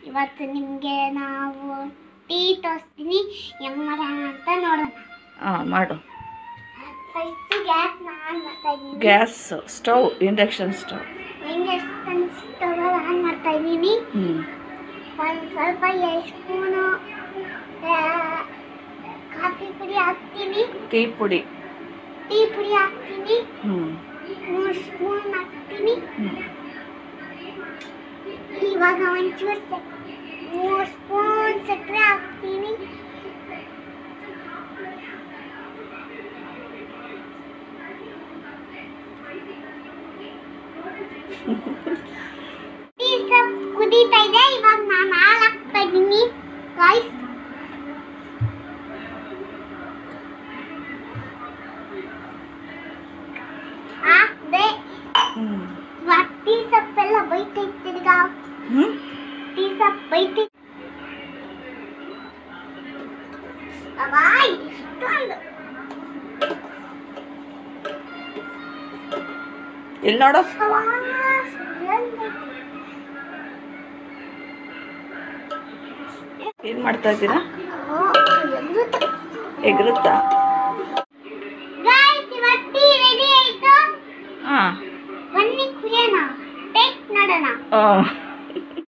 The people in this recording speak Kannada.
ಇವತ್ತು ನಿಮಗೆ ನಾವು ಟೀ ತೋರಿಸ್ತೀನಿ ಹೆಂಗ್ ಮಾಡೋಣ ಅಂತ ನೋಡೋಣ ಹಾಂ ಮಾಡು ಫಸ್ಟ್ ಗ್ಯಾಸ್ ಆನ್ ಮಾಡ್ತಾ ಇದ್ದೀನಿ ಗ್ಯಾಸ್ ಸ್ಟವ್ ಇಂಡಕ್ಷನ್ ಸ್ಟವ್ ಹೆಂಗೆ ಸ್ಟವ್ ಆನ್ ಮಾಡ್ತಾ ಇದ್ದೀನಿ ಹ್ಞೂ ಒಂದು ಸ್ವಲ್ಪ ಎರಡು ಸ್ಪೂನು ಕಾಫಿ ಪುಡಿ ಹಾಕ್ತೀನಿ ಟೀ ಪುಡಿ ಟೀ ಪುಡಿ ಹಾಕ್ತೀನಿ ಹ್ಞೂ ಮೂರು ಸ್ಪೂನ್ ಹಾಕ್ತೀನಿ ಹ್ಞೂ ಇವಾಗ ಒಂಚೂರು ಸಕ್ ಮೂರು ಸ್ಪೂನ್ ಸಕ್ಕರೆ ಹಾಕ್ತೀನಿ ಟೀ ಸ್ವಲ್ಪ ಕುದೀತಾ ಇದೆ ಇವಾಗ ನಾನು ಹಾಲು ಹಾಕ್ತಾ ಇದ್ದೀನಿ ರೈಸ್ ಹಾಕ್ದೆ ಹ್ಞೂ ಇವಾಗ ಟೀ ಸೊಪ್ಪೆಲ್ಲ ಬೈತೈತೆ ಈಗ ಹ್ಞೂ ಟೀ ಸೊಪ್ಪು ಬೈತಿ ಅವಾಯ್ ಇಷ್ಟೊಂದು ಎಲ್ಲಿ ನೋಡು ಅವಾಯ್, ಎಲ್ಲಿ? ಏನು ಮಾಡ್ತಾ ಇದ್ದೀರಾ ಓ, ಎಗ್ರುತ್ತೆ. ಎಗರುತ್ತಾ Guys, ಇವಾಗ ಟೀ ರೆಡಿ ಆಯ್ತು ಹಾಂ ಬನ್ನಿ ಕುಡಿಯೋಣ ಟೇಸ್ಟ್ ನೋಡೋಣ ಹಾಂ